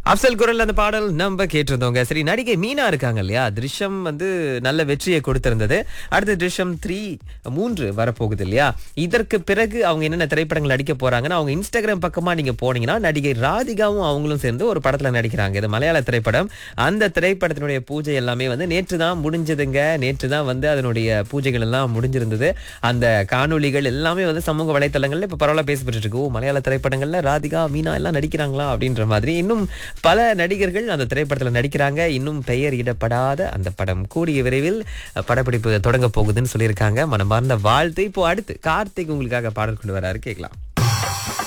அப்சல் குரல் அந்த பாடல் நம்ம கேட்டிருந்தோங்க சரி நடிகை மீனா இருக்காங்க இல்லையா திருஷம் வந்து நல்ல வெற்றியை கொடுத்திருந்தது அடுத்து திருஷம் த்ரீ மூன்று வரப்போகுது இல்லையா இதற்கு பிறகு அவங்க என்னென்ன திரைப்படங்கள் நடிக்க போறாங்கன்னா அவங்க இன்ஸ்டாகிராம் பக்கமா நீங்க போனீங்கன்னா நடிகை ராதிகாவும் அவங்களும் சேர்ந்து ஒரு படத்துல நடிக்கிறாங்க இது மலையாள திரைப்படம் அந்த திரைப்படத்தினுடைய பூஜை எல்லாமே வந்து நேற்று தான் முடிஞ்சதுங்க நேற்று தான் வந்து அதனுடைய பூஜைகள் எல்லாம் முடிஞ்சிருந்தது அந்த காணொளிகள் எல்லாமே வந்து சமூக வலைத்தளங்கள்ல இப்ப பரவாயில்ல பேசப்பட்டு இருக்கு ஓ மலையாள திரைப்படங்கள்ல ராதிகா மீனா எல்லாம் நடிக்கிறாங்களா அப்படின்ற மாதிரி இன்னும் பல நடிகர்கள் அந்த திரைப்படத்துல நடிக்கிறாங்க இன்னும் பெயர் இடப்படாத அந்த படம் கூடிய விரைவில் அஹ், படப்பிடிப்பு தொடங்க போகுதுன்னு சொல்லியிருக்காங்க மனமார்ந்த வாழ்த்து இப்போ அடுத்து கார்த்திக் உங்களுக்காக பாடல் கொண்டு வராரு கேட்கலாம்